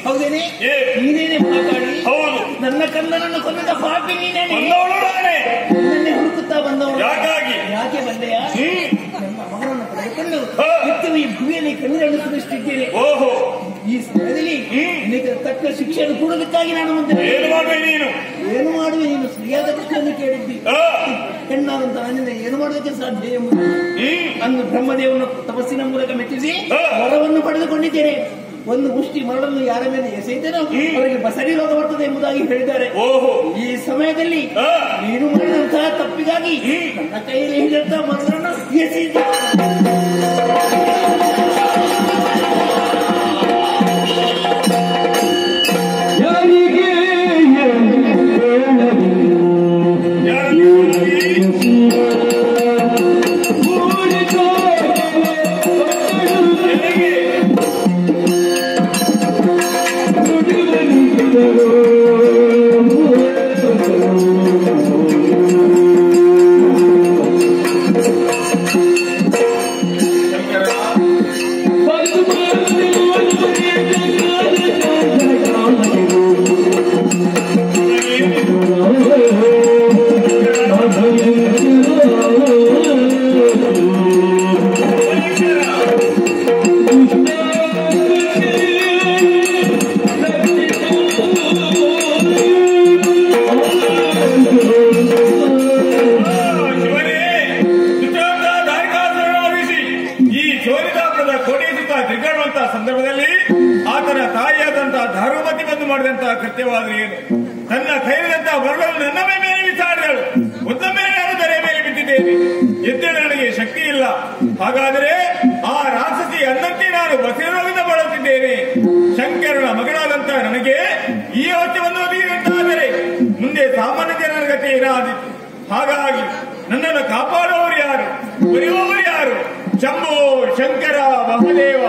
ಹೌದೇನೆ ಏ. ನೀನೇನೆ ಮಾತಾಡಿ ಹೌದು ನನ್ನ ಕಂದನನ್ನು ಕೊಂದ ಪಾಪಿ ನೀನೇನೆ ಬಂದವಳು ನಾನೇ ನನ್ನೇ ಹುಡುಕುತ್ತಾ ಬಂದವಳು ಯಾಕಾಗಿ ಯಾಕೆ ಬಂದೆಯ ಹ್ಮ್ ನಮ್ಮ ಮಗನನ್ನು ಪಡೆದುಕೊಂಡು ಹಾ. ಇತ್ತು ಈ ಭೂಮಿಯಲ್ಲಿ ಕಣ್ಣೀರನ್ನು ಸುರಿಸುತ್ತಿದ್ದೇನೆ ಓಹೋ ಈ ಸಮಯದಲ್ಲಿ ಹ್ಮ್. ನಿನಗೆ ತಕ್ಕ ಶಿಕ್ಷೆಯನ್ನು ಕೊಡುವುದಕ್ಕಾಗಿ ನಾನು ಮುಂದೆ ಏನು ಮಾಡುವೆ ನೀನು ಏನು ಮಾಡುವೆ ನೀನು ಸರಿಯಾದ ಪ್ರಶ್ನೆಯನ್ನು ಕೇಳಿದ್ದಿ ಆ, ಹೆಣ್ಣಾದಂತ ನನ್ನಿಂದ ಏನು ಮಾಡೋದಕ್ಕೆ ಸಾಧ್ಯ ಎಂಬುದು ಹ್ಮ್ ಅಂದು ಬ್ರಹ್ಮದೇವನ ತಪಸ್ಸಿನ ಮೂಲಕ ಮೆಚ್ಚಿಸಿ ಹಾ. ವರವನ್ನು ಪಡೆದುಕೊಂಡಿದ್ದೇನೆ ಒಂದು ಮುಷ್ಟಿ ಮರಳನ್ನು ಯಾರ ಮೇಲೆ ಎಸೆಯಿತೇನೋ ಅವರಿಗೆ ಬಸರಿ ರೋಗ ಬರ್ತದೆ ಎಂಬುದಾಗಿ ಹೇಳಿದ್ದಾರೆ ಓಹೋ ಈ ಸಮಯದಲ್ಲಿ ಆ, ನೀನು ಮಾಡಿದಂತಹ ತಪ್ಪಿಗಾಗಿ ನನ್ನ ಕೈಯಲ್ಲಿ ಹಿಡಿದಂತಹ ಮರಳನ್ನು ಎಸೆಯಿತ ಯಾರಿಗೆ ಯಾರನ್ನು ಎಲ್ಲಿಗೆ? ಶಂಕರ ಶಿವನೇ ದುಷ್ಟವಂತ ದಾರಿಕಾಸುರನಾಗಿಸಿ ಈ ಚೋರಿತಾಪದ ಕೋಟೆ ಸುತ್ತ ತಿರುಗಾಡುವಂತಹ ಸಂದರ್ಭದಲ್ಲಿ ಆತನ ತಾಯಿಯಾದಂತಹ ಧಾರುಮತಿ ಬಂದು ಮಾಡಿದಂತಹ ಕೃತ್ಯವಾದ್ರೆ ಏನು ತನ್ನ ಕೈಲಿದಂತಹ ಮರಳನ್ನು ನನ್ನ ಮೈ ಮೇಲೆ ಬಿಸಾಡಿದಳು ಒಂದೊಮ್ಮೆ ನಾನು ತಲೆ ಮೇಲೆ ಬಿದ್ದಿದ್ದೇನೆ ಎದ್ದೇಳ ನನಗೆ ಶಕ್ತಿ ಇಲ್ಲ ಹಾಗಾದರೆ ಆ ರಾಕ್ಷಸಿ ಅನ್ನಂತೆ ನಾನು ಬಸಿರೋಗದ ಬಳಲುತ್ತಿದ್ದೇನೆ ಶಂಕರನ ಮಗಳಾದಂತಹ ನನಗೆ ಈ ಅವಶ್ಯವನ್ನು ಒದಗಿದಂತಾದರೆ ಮುಂದೆ ಸಾಮಾನ್ಯ ಜನರ ಗತಿ ಏನಾದೀತು ಹಾಗಾಗಿ ನನ್ನನ್ನು ಕಾಪಾಡುವವರು ಯಾರು ಬರೆಯುವವರು ಯಾರು ಶಂಭೋ ಶಂಕರ ಮಹಾದೇವ